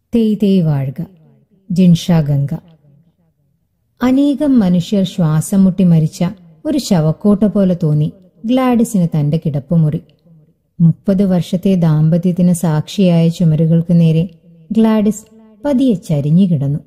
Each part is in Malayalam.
തേയ് തേയ് വാഴുക ജിൻഷ ഗംഗ അനേകം മനുഷ്യർ ശ്വാസം മുട്ടി മരിച്ച ഒരു ശവക്കോട്ട പോലെ തോന്നി ഗ്ലാഡിസിന് തന്റെ കിടപ്പുമുറി മുപ്പത് വർഷത്തെ ദാമ്പത്യത്തിന് സാക്ഷിയായ ചുമരുകൾക്ക് നേരെ ഗ്ലാഡിസ് പതിയെ ചരിഞ്ഞു കിടന്നു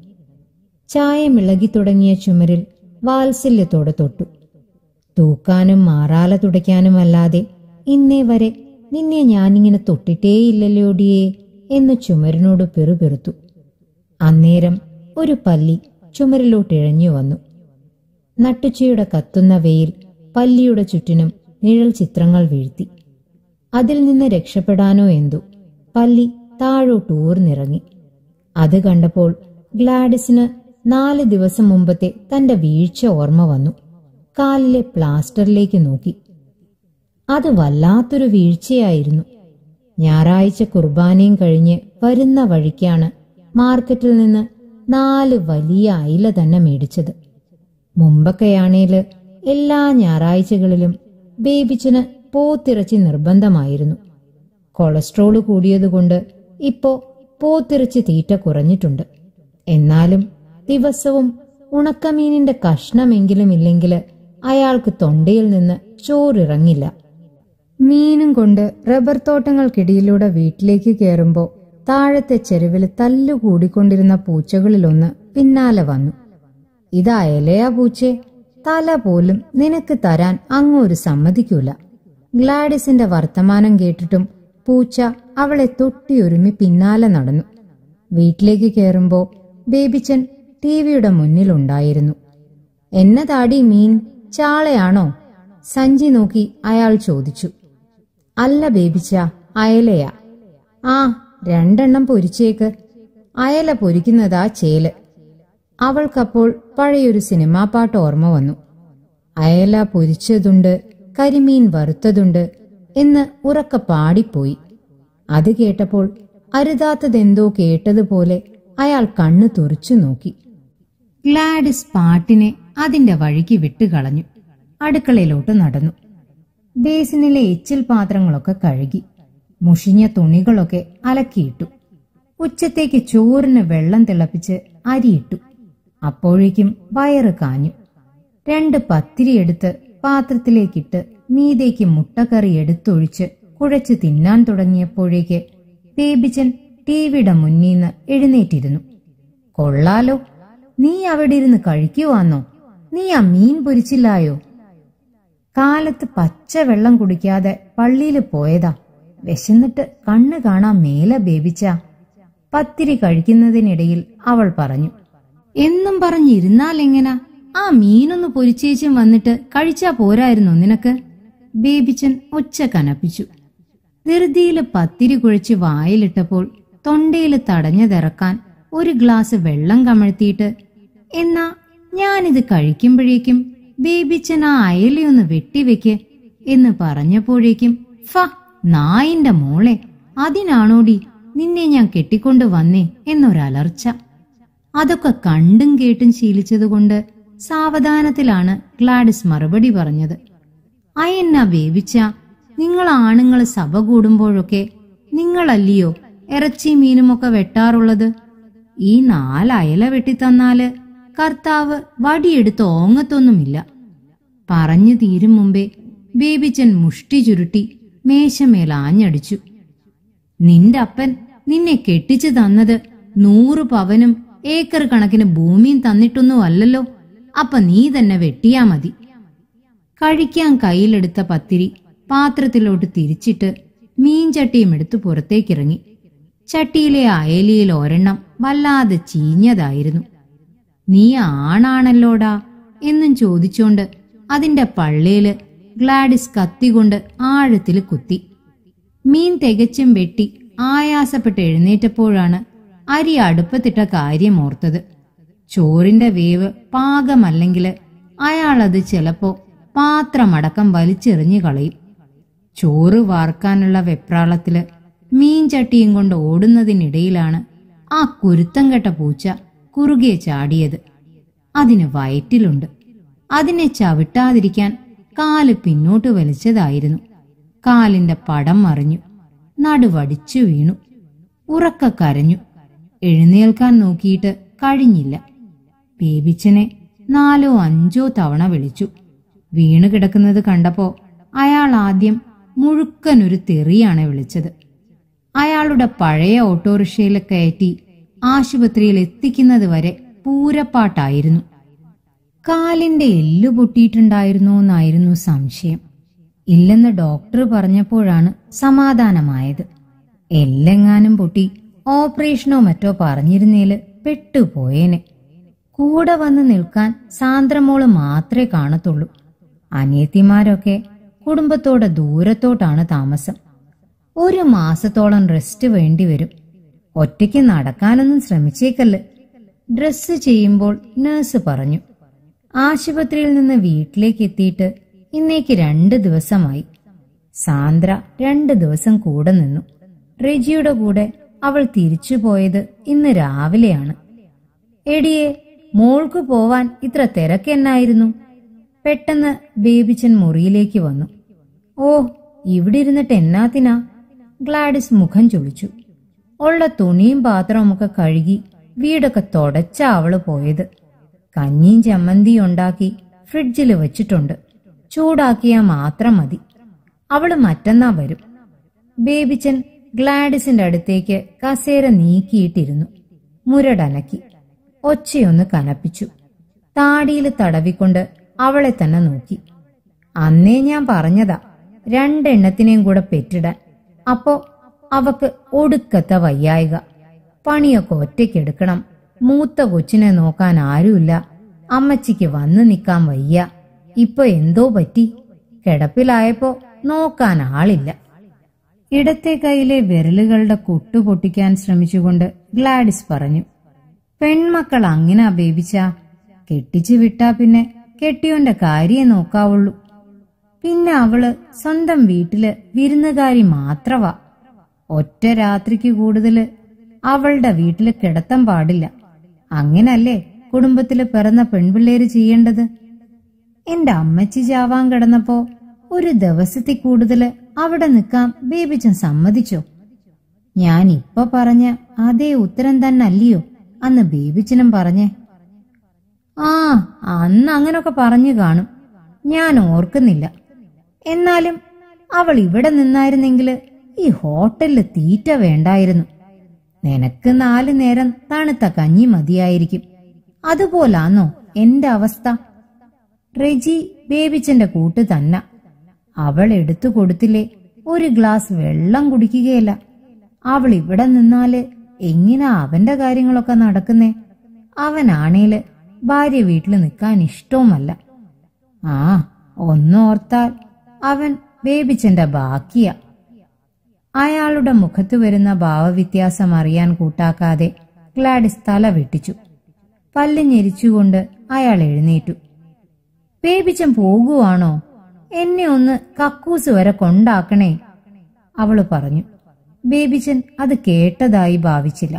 ചായമിളകി തുടങ്ങിയ ചുമരിൽ വാത്സല്യത്തോടെ തൊട്ടു തൂക്കാനും മാറാല തുടയ്ക്കാനുമല്ലാതെ ഇന്നേ വരെ നിന്നെ ഞാനിങ്ങനെ തൊട്ടിട്ടേയില്ലല്ലോടിയേ എന്ന് ചുമരിനോട് പെറുപെറുത്തു അന്നേരം ഒരു പല്ലി ചുമരിലോട്ടിഴഞ്ഞു വന്നു നട്ടുച്ചയുടെ കത്തുന്ന വെയിൽ പല്ലിയുടെ ചുറ്റിനും നിഴൽ ചിത്രങ്ങൾ വീഴ്ത്തി അതിൽ നിന്ന് രക്ഷപ്പെടാനോ എന്തോ പല്ലി താഴോട്ട് ഊർന്നിറങ്ങി അത് കണ്ടപ്പോൾ ഗ്ലാഡിസിന് നാല് ദിവസം മുമ്പത്തെ തന്റെ വീഴ്ച ഓർമ്മ വന്നു കാലിലെ പ്ലാസ്റ്ററിലേക്ക് നോക്കി അത് വല്ലാത്തൊരു വീഴ്ചയായിരുന്നു ഞായറാഴ്ച കുർബാനയും കഴിഞ്ഞ് വരുന്ന വഴിക്കാണ് മാർക്കറ്റിൽ നിന്ന് നാല് വലിയ അയില തന്നെ മേടിച്ചത് മുമ്പൊക്കെയാണേല് എല്ലാ ഞായറാഴ്ചകളിലും ബേബിച്ചന് പോത്തിറച്ചി നിർബന്ധമായിരുന്നു കൊളസ്ട്രോള് കൂടിയതുകൊണ്ട് ഇപ്പോ പോത്തിറച്ചി തീറ്റ കുറഞ്ഞിട്ടുണ്ട് എന്നാലും ദിവസവും ഉണക്കമീനിന്റെ കഷ്ണമെങ്കിലും ഇല്ലെങ്കിൽ അയാൾക്ക് തൊണ്ടയിൽ നിന്ന് ചോറിറങ്ങില്ല മീനും കൊണ്ട് റബ്ബർ തോട്ടങ്ങൾക്കിടയിലൂടെ വീട്ടിലേക്ക് കയറുമ്പോൾ താഴത്തെ ചെരുവിൽ തല്ലുകൂടിക്കൊണ്ടിരുന്ന പൂച്ചകളിലൊന്ന് പിന്നാലെ വന്നു ഇതായലയാ പൂച്ചെ തല പോലും നിനക്ക് തരാൻ അങ്ങൊരു സമ്മതിക്കൂല ഗ്ലാഡിസിന്റെ വർത്തമാനം കേട്ടിട്ടും പൂച്ച അവളെ തൊട്ടിയൊരുമി പിന്നാലെ നടന്നു വീട്ടിലേക്ക് കയറുമ്പോ ബേബിച്ചൻ ടിവിയുടെ മുന്നിലുണ്ടായിരുന്നു എന്നതാടി മീൻ ചാളയാണോ സഞ്ചി നോക്കി അയാൾ ചോദിച്ചു അല്ല ബേബിച്ച അയലയാ ആ രണ്ടെണ്ണം പൊരിച്ചേക്ക് അയല പൊരിക്കുന്നതാ ചേല് അവൾക്കപ്പോൾ പഴയൊരു സിനിമാ പാട്ട് ഓർമ്മ വന്നു അയല പൊരിച്ചതുണ്ട് കരിമീൻ വറുത്തതുണ്ട് എന്ന് ഉറക്ക പാടിപ്പോയി അത് കേട്ടപ്പോൾ അരുതാത്തതെന്തോ കേട്ടതുപോലെ അയാൾ കണ്ണു തുറച്ചു നോക്കി ഗ്ലാഡിസ് പാട്ടിനെ അതിന്റെ വഴിക്ക് വിട്ടുകളഞ്ഞു അടുക്കളയിലോട്ട് നടന്നു ബേസിനിലെ എച്ചിൽ പാത്രങ്ങളൊക്കെ കഴുകി മുഷിഞ്ഞ തുണികളൊക്കെ അലക്കിയിട്ടു ഉച്ചത്തേക്ക് ചോറിന് വെള്ളം തിളപ്പിച്ച് അരിയിട്ടു അപ്പോഴേക്കും വയറ് കാഞ്ഞു രണ്ട് പത്തിരി എടുത്ത് പാത്രത്തിലേക്കിട്ട് മീതേക്ക് മുട്ടക്കറി എടുത്തൊഴിച്ച് കുഴച്ച് തിന്നാൻ തുടങ്ങിയപ്പോഴേക്ക് ബേബിച്ചൻ ടിവിയുടെ മുന്നീന്ന് എഴുന്നേറ്റിരുന്നു കൊള്ളാലോ നീ അവിടെ ഇരുന്ന് കഴിക്കുവാന്നോ നീ ആ മീൻ പൊരിച്ചില്ലായോ കാലത്ത് പച്ച വെള്ളം കുടിക്കാതെ പള്ളിയിൽ പോയതാ വിശന്നിട്ട് കണ്ണ് കാണാൻ മേലെ ബേബിച്ച പത്തിരി കഴിക്കുന്നതിനിടയിൽ അവൾ പറഞ്ഞു എന്നും പറഞ്ഞിരുന്നാൽ എങ്ങനാ ആ മീനൊന്ന് പൊരിച്ചേച്ചും വന്നിട്ട് കഴിച്ചാ പോരായിരുന്നോ നിനക്ക് ബേബിച്ചൻ ഒച്ച കനപ്പിച്ചു ധൃതിയില് പത്തിരി കുഴച്ച് വായിലിട്ടപ്പോൾ തൊണ്ടയിൽ തടഞ്ഞതിറക്കാൻ ഒരു ഗ്ലാസ് വെള്ളം കമഴ്ത്തിയിട്ട് എന്നാ ഞാനിത് കഴിക്കുമ്പോഴേക്കും ബേബിച്ചൻ ആ അയലയൊന്ന് വെട്ടിവെക്ക് എന്ന് പറഞ്ഞപ്പോഴേക്കും ഫ നായിന്റെ മോളെ അതിനാണോടി നിന്നെ ഞാൻ കെട്ടിക്കൊണ്ട് വന്നേ എന്നൊരലർച്ച അതൊക്കെ കണ്ടും കേട്ടും ശീലിച്ചതുകൊണ്ട് സാവധാനത്തിലാണ് ഗ്ലാഡിസ് മറുപടി പറഞ്ഞത് അയെന്ന ബേബിച്ച നിങ്ങൾ ആണുങ്ങൾ സഭ കൂടുമ്പോഴൊക്കെ നിങ്ങളല്ലയോ ഇറച്ചി മീനുമൊക്കെ വെട്ടാറുള്ളത് ഈ നാലയല വെട്ടിത്തന്നാല് കർത്താവ് വടിയെടുത്ത് ഓങ്ങത്തൊന്നുമില്ല പറഞ്ഞു തീരും മുമ്പേ ബേബിച്ചൻ മുഷ്ടി ചുരുട്ടി മേശമേൽ ആഞ്ഞടിച്ചു നിന്റെ അപ്പൻ നിന്നെ കെട്ടിച്ചു തന്നത് നൂറ് പവനും ഏക്കർ കണക്കിന് ഭൂമിയും തന്നിട്ടൊന്നും അല്ലല്ലോ അപ്പൊ നീ തന്നെ വെട്ടിയാ മതി കഴിക്കാൻ കയ്യിലെടുത്ത പത്തിരി പാത്രത്തിലോട്ട് തിരിച്ചിട്ട് മീൻ ചട്ടിയും എടുത്ത് പുറത്തേക്കിറങ്ങി ചട്ടിയിലെ അയലിയിൽ ഒരെണ്ണം വല്ലാതെ ചീഞ്ഞതായിരുന്നു നീ ആണാണല്ലോടാ എന്നും ചോദിച്ചോണ്ട് അതിന്റെ പള്ളിയില് ഗ്ലാഡിസ് കത്തികൊണ്ട് ആഴത്തിൽ കുത്തി മീൻ തികച്ചും വെട്ടി ആയാസപ്പെട്ട് എഴുന്നേറ്റപ്പോഴാണ് അരി അടുപ്പത്തിട്ട കാര്യം ഓർത്തത് ചോറിന്റെ വേവ് പാകമല്ലെങ്കിൽ അയാളത് ചിലപ്പോ പാത്രമടക്കം വലിച്ചെറിഞ്ഞു കളയും ചോറ് വാർക്കാനുള്ള വെപ്രാളത്തില് മീൻ ചട്ടിയും കൊണ്ട് ഓടുന്നതിനിടയിലാണ് ആ കുരുത്തം കെട്ട പൂച്ച കുറുകെ ചാടിയത് അതിന് വയറ്റിലുണ്ട് അതിനെ ചവിട്ടാതിരിക്കാൻ കാല് പിന്നോട്ട് വലിച്ചതായിരുന്നു കാലിന്റെ പടം മറിഞ്ഞു നടുവടിച്ചു വീണു ഉറക്ക കരഞ്ഞു എഴുന്നേൽക്കാൻ നോക്കിയിട്ട് കഴിഞ്ഞില്ല ബേബിച്ചനെ നാലോ അഞ്ചോ തവണ വിളിച്ചു വീണ് കിടക്കുന്നത് കണ്ടപ്പോ അയാൾ ആദ്യം മുഴുക്കനൊരു തെറിയാണ് വിളിച്ചത് അയാളുടെ പഴയ ഓട്ടോറിക്ഷയിൽ കയറ്റി ആശുപത്രിയിൽ എത്തിക്കുന്നത് വരെ പൂരപ്പാട്ടായിരുന്നു കാലിന്റെ എല്ലു പൊട്ടിയിട്ടുണ്ടായിരുന്നോ എന്നായിരുന്നു സംശയം ഇല്ലെന്ന് ഡോക്ടർ പറഞ്ഞപ്പോഴാണ് സമാധാനമായത് എല്ലെങ്ങാനും പൊട്ടി ഓപ്പറേഷനോ മറ്റോ പറഞ്ഞിരുന്നേല് പെട്ടുപോയേനെ കൂടെ വന്ന് നിൽക്കാൻ സാന്ദ്രമോള് മാത്രമേ കാണത്തുള്ളൂ അനിയത്തിമാരൊക്കെ കുടുംബത്തോടെ ദൂരത്തോട്ടാണ് താമസം ഒരു മാസത്തോളം റെസ്റ്റ് വേണ്ടിവരും ഒറ്റയ്ക്ക് നടക്കാനൊന്നും ശ്രമിച്ചേക്കല്ല് ഡ്രസ്സ് ചെയ്യുമ്പോൾ നഴ്സ് പറഞ്ഞു ആശുപത്രിയിൽ നിന്ന് വീട്ടിലേക്ക് എത്തിയിട്ട് ഇന്നേക്ക് രണ്ട് ദിവസമായി സാന്ദ്ര രണ്ട് ദിവസം കൂടെ നിന്നു റെജിയുടെ കൂടെ അവൾ തിരിച്ചു പോയത് ഇന്ന് രാവിലെയാണ് എടിയെ മോൾക്ക് പോവാൻ ഇത്ര തിരക്കെന്നായിരുന്നു പെട്ടെന്ന് ബേബിച്ചൻ മുറിയിലേക്ക് വന്നു ഓ ഇവിടെ ഇരുന്നിട്ട് എന്നാത്തിനാ ഗ്ലാഡിസ് മുഖം ചൊളിച്ചു ഉള്ള തുണിയും പാത്രവുമൊക്കെ കഴുകി വീടൊക്കെ തുടച്ചാ അവള് പോയത് കഞ്ഞിയും ചമ്മന്തിയും ഉണ്ടാക്കി ഫ്രിഡ്ജിൽ വെച്ചിട്ടുണ്ട് ചൂടാക്കിയാ മാത്രം മതി അവള് മറ്റന്നാ വരും ബേബിച്ചൻ ഗ്ലാഡിസിന്റെ അടുത്തേക്ക് കസേര നീക്കിയിട്ടിരുന്നു മുരടനക്കി ഒച്ചയൊന്ന് കനപ്പിച്ചു താടിയിൽ തടവിക്കൊണ്ട് അവളെ തന്നെ നോക്കി അന്നേ ഞാൻ പറഞ്ഞതാ രണ്ടെണ്ണത്തിനെയും കൂടെ പെറ്റിടാൻ അപ്പോ അവക്ക് ഒടുക്കത്തെ വയ്യായിക പണിയൊക്കെ ഒറ്റയ്ക്കെടുക്കണം മൂത്ത കൊച്ചിനെ നോക്കാൻ ആരുമില്ല അമ്മച്ചിക്ക് വന്നു നിൽക്കാൻ വയ്യ ഇപ്പൊ എന്തോ പറ്റി കിടപ്പിലായപ്പോ നോക്കാൻ ആളില്ല ഇടത്തെ കൈയിലെ വിരലുകളുടെ കൊട്ടു പൊട്ടിക്കാൻ ശ്രമിച്ചുകൊണ്ട് ഗ്ലാഡിസ് പറഞ്ഞു പെൺമക്കൾ അങ്ങനെ അപേപിച്ച കെട്ടിച്ചു വിട്ടാ പിന്നെ കെട്ടിയോന്റെ കാര്യേ നോക്കാവുള്ളൂ പിന്നെ അവള് സ്വന്തം വീട്ടില് വിരുന്നുകാരി മാത്രവാ ഒറ്റ രാത്രിക്ക് കൂടുതല് അവളുടെ വീട്ടില് കിടത്താൻ പാടില്ല അങ്ങനല്ലേ കുടുംബത്തില് പിറന്ന പെൺപിള്ളേര് ചെയ്യേണ്ടത് എന്റെ അമ്മച്ചി ചാവാൻ കിടന്നപ്പോ ഒരു ദിവസത്തിൽ കൂടുതല് അവിടെ നിൽക്കാൻ ബേബിച്ചൻ സമ്മതിച്ചോ ഞാൻ ഇപ്പൊ പറഞ്ഞ അതേ ഉത്തരം തന്നെ അല്ലയോ അന്ന് ബേബിച്ചനും പറഞ്ഞേ ആ അന്ന് അങ്ങനൊക്കെ പറഞ്ഞു കാണും ഞാൻ ഓർക്കുന്നില്ല എന്നാലും അവൾ ഇവിടെ നിന്നായിരുന്നെങ്കില് ഈ ഹോട്ടലില് തീറ്റ വേണ്ടായിരുന്നു നിനക്ക് നാലു നേരം തണുത്ത കഞ്ഞി മതിയായിരിക്കും അതുപോലാന്നോ എന്റെ അവസ്ഥ റെജി ബേബിച്ചന്റെ കൂട്ട് തന്നെ അവൾ എടുത്തു കൊടുത്തില്ലേ ഒരു ഗ്ലാസ് വെള്ളം കുടിക്കുകയില്ല അവൾ ഇവിടെ നിന്നാല് എങ്ങനാ അവന്റെ കാര്യങ്ങളൊക്കെ നടക്കുന്നേ അവനാണേല് ഭാര്യ വീട്ടിൽ നിൽക്കാൻ ഇഷ്ടവുമല്ല ആ ഒന്നോർത്താൽ അവൻ ബേബിച്ചന്റെ ബാക്കിയാ അയാളുടെ മുഖത്ത് വരുന്ന ഭാവവ്യത്യാസം അറിയാൻ കൂട്ടാക്കാതെ ഗ്ലാഡിസ് തല വെട്ടിച്ചു പല്ല് ഞെരിച്ചുകൊണ്ട് അയാൾ എഴുന്നേറ്റു ബേബിച്ചൻ പോകുവാണോ എന്നെ ഒന്ന് കക്കൂസ് വരെ കൊണ്ടാക്കണേ അവള് പറഞ്ഞു ബേബിച്ചൻ അത് കേട്ടതായി ഭാവിച്ചില്ല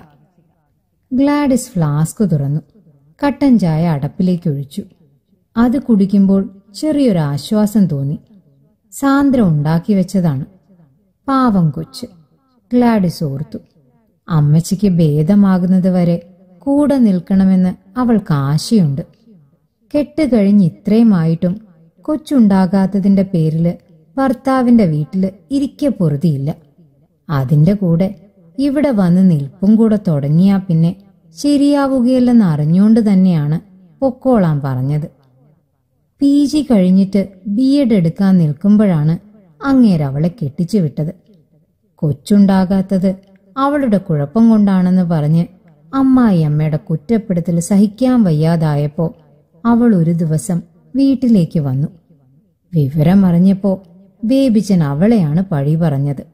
ഗ്ലാഡിസ് ഫ്ലാസ്ക് തുറന്നു കട്ടൻ ചായ അടപ്പിലേക്ക് ഒഴിച്ചു അത് കുടിക്കുമ്പോൾ ചെറിയൊരു ആശ്വാസം തോന്നി സാന്ദ്ര ഉണ്ടാക്കി വെച്ചതാണ് പാവം കൊച്ച് ഗ്ലാഡിസ് ഓർത്തു അമ്മച്ചിക്ക് ഭേദമാകുന്നത് വരെ കൂടെ നിൽക്കണമെന്ന് അവൾക്ക് ആശയുണ്ട് കെട്ട് കഴിഞ്ഞ് ഇത്രയുമായിട്ടും കൊച്ചുണ്ടാകാത്തതിന്റെ പേരില് ഭർത്താവിന്റെ വീട്ടില് ഇരിക്കെ പൊറുതിയില്ല അതിന്റെ കൂടെ ഇവിടെ വന്ന് നിൽപ്പും കൂടെ തുടങ്ങിയാ പിന്നെ ശരിയാവുകയില്ലെന്ന് അറിഞ്ഞുകൊണ്ട് തന്നെയാണ് പൊക്കോളാൻ പറഞ്ഞത് പി ജി കഴിഞ്ഞിട്ട് ബി എഡ് എടുക്കാൻ നിൽക്കുമ്പോഴാണ് അങ്ങേര് അവളെ കെട്ടിച്ചു വിട്ടത് കൊച്ചുണ്ടാകാത്തത് അവളുടെ കുഴപ്പം കൊണ്ടാണെന്ന് പറഞ്ഞ് അമ്മായി അമ്മയുടെ കുറ്റപ്പെടുത്തൽ സഹിക്കാൻ വയ്യാതായപ്പോ അവൾ ഒരു ദിവസം വീട്ടിലേക്ക് വന്നു വിവരമറിഞ്ഞപ്പോ ബേബിച്ചൻ അവളെയാണ് പഴി പറഞ്ഞത്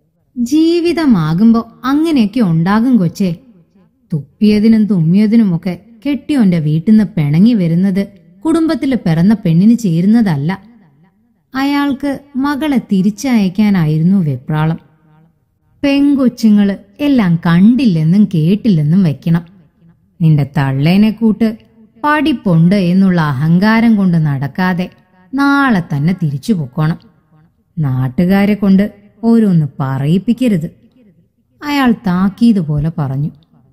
ജീവിതമാകുമ്പോ അങ്ങനെയൊക്കെ ഉണ്ടാകും കൊച്ചേ തുപ്പിയതിനും തുമ്മിയതിനുമൊക്കെ കെട്ടിയോന്റെ വീട്ടിന്ന് പിണങ്ങി വരുന്നത് കുടുംബത്തില് പിറന്ന പെണ്ണിന് ചേരുന്നതല്ല അയാൾക്ക് മകളെ തിരിച്ചയക്കാനായിരുന്നു വെപ്രാളം പെങ്കൊച്ചുങ്ങള് എല്ലാം കണ്ടില്ലെന്നും കേട്ടില്ലെന്നും വെക്കണം നിന്റെ തള്ളേനെ കൂട്ട് പഠിപ്പുണ്ട് എന്നുള്ള അഹങ്കാരം കൊണ്ട് നടക്കാതെ നാളെ തന്നെ തിരിച്ചു പൊക്കോണം നാട്ടുകാരെ കൊണ്ട് ഓരോന്ന് പറയിപ്പിക്കരുത് അയാൾ താക്കീത് പോലെ പറഞ്ഞു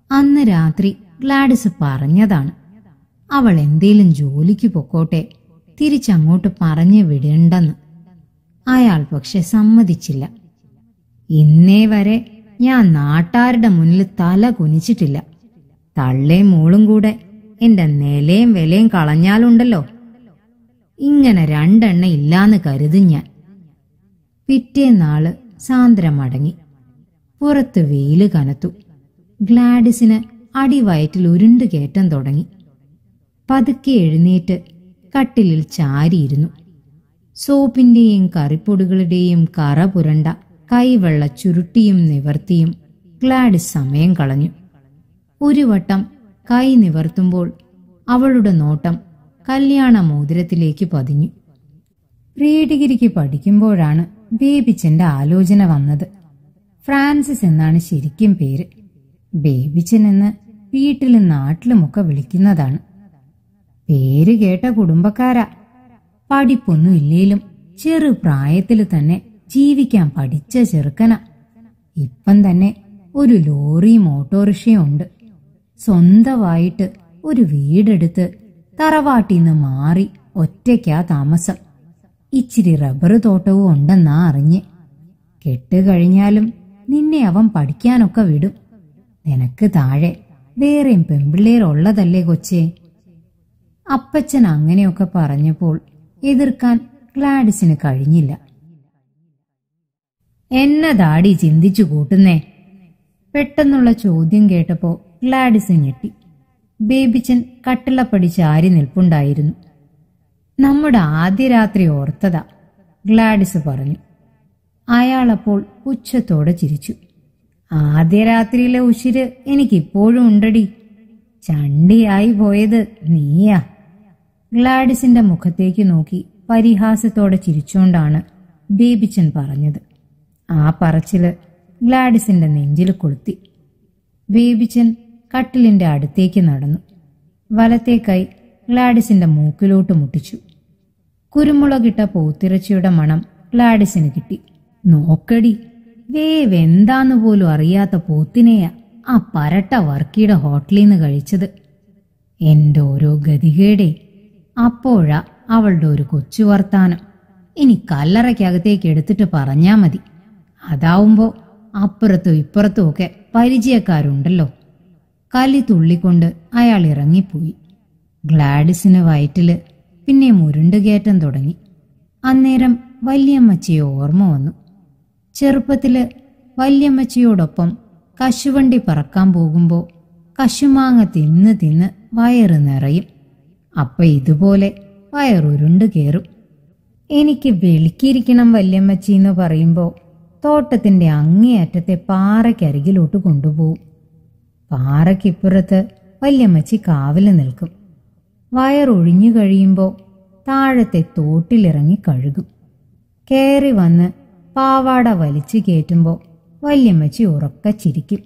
അന്ന് രാത്രി ഗ്ലാഡിസ് പറഞ്ഞതാണ് അവൾ എന്തേലും ജോലിക്ക് പൊക്കോട്ടെ തിരിച്ചങ്ങോട്ട് പറഞ്ഞു വിടണ്ടെന്ന് അയാൾ പക്ഷെ സമ്മതിച്ചില്ല ഇന്നേ വരെ ഞാൻ നാട്ടാരുടെ മുന്നിൽ തല കുനിച്ചിട്ടില്ല തള്ളേം മോളും കൂടെ എന്റെ നിലയും വിലയും കളഞ്ഞാലുണ്ടല്ലോ ഇങ്ങനെ രണ്ടെണ്ണ ഇല്ലാന്ന് കരുതും ഞാൻ പിറ്റേന്നാള് സാന്ദ്ര മടങ്ങി പുറത്ത് വെയില് കനത്തു ഗ്ലാഡിസിന് അടിവയറ്റിൽ ഉരുണ്ടു കയറ്റം തുടങ്ങി പതുക്കെ എഴുന്നേറ്റ് കട്ടിലിൽ ചാരിയിരുന്നു സോപ്പിന്റെയും കറിപ്പൊടികളുടെയും കറ പുരണ്ട കൈവെള്ള ചുരുട്ടിയും നിവർത്തിയും ഗ്ലാഡിസ് സമയം കളഞ്ഞു ഒരു വട്ടം കൈ നിവർത്തുമ്പോൾ അവളുടെ നോട്ടം കല്യാണ മോതിരത്തിലേക്ക് പതിഞ്ഞു പ്രീ ഡിഗ്രിക്ക് പഠിക്കുമ്പോഴാണ് ബേബിച്ചന്റെ ആലോചന വന്നത് ഫ്രാൻസിസ് എന്നാണ് ശരിക്കും പേര് ബേബിച്ചൻ എന്ന് വീട്ടിലും നാട്ടിലുമൊക്കെ വിളിക്കുന്നതാണ് പേര് കേട്ട കുടുംബക്കാരാ പഠിപ്പൊന്നും ഇല്ലേലും ചെറു പ്രായത്തിൽ തന്നെ ജീവിക്കാൻ പഠിച്ച ചെറുക്കന ഇപ്പം തന്നെ ഒരു ലോറിയും ഓട്ടോറിക്ഷയും ഉണ്ട് സ്വന്തമായിട്ട് ഒരു വീടെടുത്ത് തറവാട്ടിന്ന് മാറി ഒറ്റയ്ക്കാ താമസം ഇച്ചിരി റബ്ബർ തോട്ടവും ഉണ്ടെന്നാ അറിഞ്ഞ് കെട്ട് കഴിഞ്ഞാലും നിന്നെ അവൻ പഠിക്കാനൊക്കെ വിടും നിനക്ക് താഴെ വേറെയും പെമ്പിള്ളേരുള്ളതല്ലേ കൊച്ചേ അപ്പച്ചൻ അങ്ങനെയൊക്കെ പറഞ്ഞപ്പോൾ എതിർക്കാൻ ഗ്ലാഡിസിന് കഴിഞ്ഞില്ല എന്നതാടി ചിന്തിച്ചു കൂട്ടുന്നേ പെട്ടെന്നുള്ള ചോദ്യം കേട്ടപ്പോ ഗ്ലാഡിസ് ഞെട്ടി ബേബിച്ചൻ കട്ടിളപ്പടി ചാരി നിൽപ്പുണ്ടായിരുന്നു നമ്മുടെ ആദ്യ രാത്രി ഓർത്തതാ ഗ്ലാഡിസ് പറഞ്ഞു അയാളപ്പോൾ ഉച്ചത്തോടെ ചിരിച്ചു ആദ്യ രാത്രിയിലെ ഉശിര് എനിക്കിപ്പോഴും ഉണ്ടടി ചണ്ടിയായി പോയത് നീയാ ഗ്ലാഡിസിന്റെ മുഖത്തേക്ക് നോക്കി പരിഹാസത്തോടെ ചിരിച്ചുകൊണ്ടാണ് ബേബിച്ചൻ പറഞ്ഞത് ആ പറച്ചില് ഗ്ലാഡിസിന്റെ നെഞ്ചിൽ കൊളുത്തി ബേബിച്ചൻ കട്ടിലിന്റെ അടുത്തേക്ക് നടന്നു വലത്തെ കൈ ഗ്ലാഡിസിന്റെ മൂക്കിലോട്ട് മുട്ടിച്ചു കുരുമുളകിട്ട പോത്തിറച്ചിയുടെ മണം ഗ്ലാഡിസിന് കിട്ടി നോക്കടി വേവെന്താന്ന് പോലും അറിയാത്ത പോത്തിനെയാ ആ പരട്ട വർക്കിയുടെ ഹോട്ടലിൽ നിന്ന് കഴിച്ചത് എന്റെ ഓരോ ഗതികേടേ അപ്പോഴാ അവളുടെ ഒരു കൊച്ചു വർത്താനം ഇനി കല്ലറയ്ക്കകത്തേക്ക് എടുത്തിട്ട് പറഞ്ഞാ മതി അതാവുമ്പോ അപ്പുറത്തും ഇപ്പുറത്തും ഒക്കെ പരിചയക്കാരുണ്ടല്ലോ കലി തുള്ളിക്കൊണ്ട് അയാൾ ഇറങ്ങിപ്പോയി ഗ്ലാഡിസിന് വയറ്റില് പിന്നെ മുരുണ്ടുകയറ്റം തുടങ്ങി അന്നേരം വല്യമ്മച്ചിയെ ഓർമ്മ വന്നു ചെറുപ്പത്തില് വല്യമ്മച്ചിയോടൊപ്പം കശുവണ്ടി പറക്കാൻ പോകുമ്പോൾ കശുമാങ്ങ തിന്ന് തിന്ന് വയറ് നിറയും അപ്പൊ ഇതുപോലെ വയറുരുണ്ട് കയറും എനിക്ക് വെളുക്കിയിരിക്കണം വല്യമ്മച്ചി എന്ന് പറയുമ്പോൾ തോട്ടത്തിന്റെ അങ്ങേയറ്റത്തെ പാറയ്ക്കരികിലോട്ട് കൊണ്ടുപോകും പാറയ്ക്കിപ്പുറത്ത് വല്യമ്മച്ചി കാവല് നിൽക്കും വയറൊഴിഞ്ഞു കഴിയുമ്പോൾ താഴത്തെ തോട്ടിലിറങ്ങി കഴുകും കയറി വന്ന് പാവാട വലിച്ചു കയറ്റുമ്പോൾ വല്യമ്മച്ചി ഉറക്ക ചിരിക്കും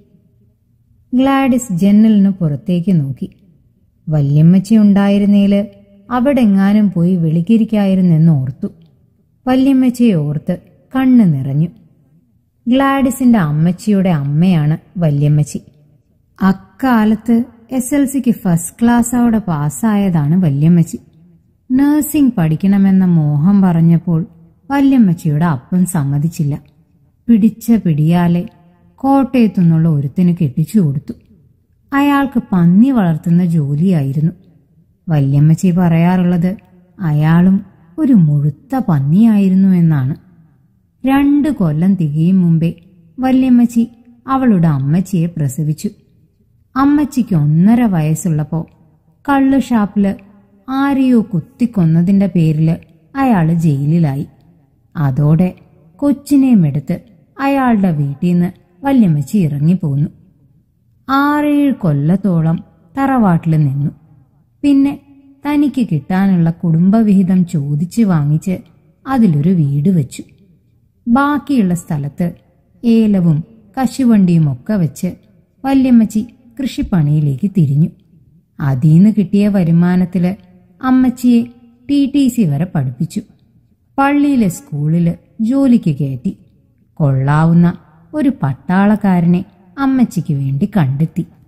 ഗ്ലാഡിസ് ജന്നലിന് പുറത്തേക്ക് നോക്കി വല്യമ്മച്ചി ഉണ്ടായിരുന്നേല് അവിടെങ്ങാനും പോയി വെളിക്കിരിക്കായിരുന്നെന്ന് ഓർത്തു വല്യമ്മച്ചിയെ ഓർത്ത് കണ്ണ് നിറഞ്ഞു ഗ്ലാഡിസിന്റെ അമ്മച്ചിയുടെ അമ്മയാണ് വല്യമ്മച്ചി അക്കാലത്ത് എസ് എൽ സിക്ക് ഫസ്റ്റ് ക്ലാസ്സോടെ പാസ്സായതാണ് വല്യമ്മച്ചി നഴ്സിംഗ് പഠിക്കണമെന്ന മോഹം പറഞ്ഞപ്പോൾ വല്യമ്മച്ചിയുടെ അപ്പൻ സമ്മതിച്ചില്ല പിടിച്ച പിടിയാലെ കോട്ടയത്തുനിന്നുള്ള ഒരുത്തിന് കെട്ടിച്ചു കൊടുത്തു അയാൾക്ക് പന്നി വളർത്തുന്ന ജോലിയായിരുന്നു വല്യമ്മച്ചി പറയാറുള്ളത് അയാളും ഒരു മുഴുത്ത പന്നിയായിരുന്നു എന്നാണ് രണ്ട് കൊല്ലം തികയും മുമ്പേ വല്യമ്മച്ചി അവളുടെ അമ്മച്ചിയെ പ്രസവിച്ചു അമ്മച്ചിക്ക് ഒന്നര വയസ്സുള്ളപ്പോ കള്ളു ഷാപ്പില് ആരെയോ കുത്തിക്കൊന്നതിന്റെ പേരില് അയാള് ജയിലിലായി അതോടെ കൊച്ചിനെയും എടുത്ത് അയാളുടെ വീട്ടിൽ നിന്ന് വല്യമ്മച്ചി ഇറങ്ങിപ്പോന്നു ആറേഴ് കൊല്ലത്തോളം തറവാട്ടിൽ നിന്നു പിന്നെ തനിക്ക് കിട്ടാനുള്ള കുടുംബവിഹിതം ചോദിച്ച് വാങ്ങിച്ച് അതിലൊരു വീട് വെച്ചു ബാക്കിയുള്ള സ്ഥലത്ത് ഏലവും കശുവണ്ടിയും ഒക്കെ വെച്ച് വല്യമ്മച്ചി കൃഷിപ്പണിയിലേക്ക് തിരിഞ്ഞു അതീന്ന് കിട്ടിയ വരുമാനത്തില് അമ്മച്ചിയെ ടി ടി സി വരെ പഠിപ്പിച്ചു പള്ളിയിലെ സ്കൂളില് ജോലിക്ക് കയറ്റി കൊള്ളാവുന്ന ഒരു പട്ടാളക്കാരനെ അമ്മച്ചിക്ക് വേണ്ടി കണ്ടെത്തി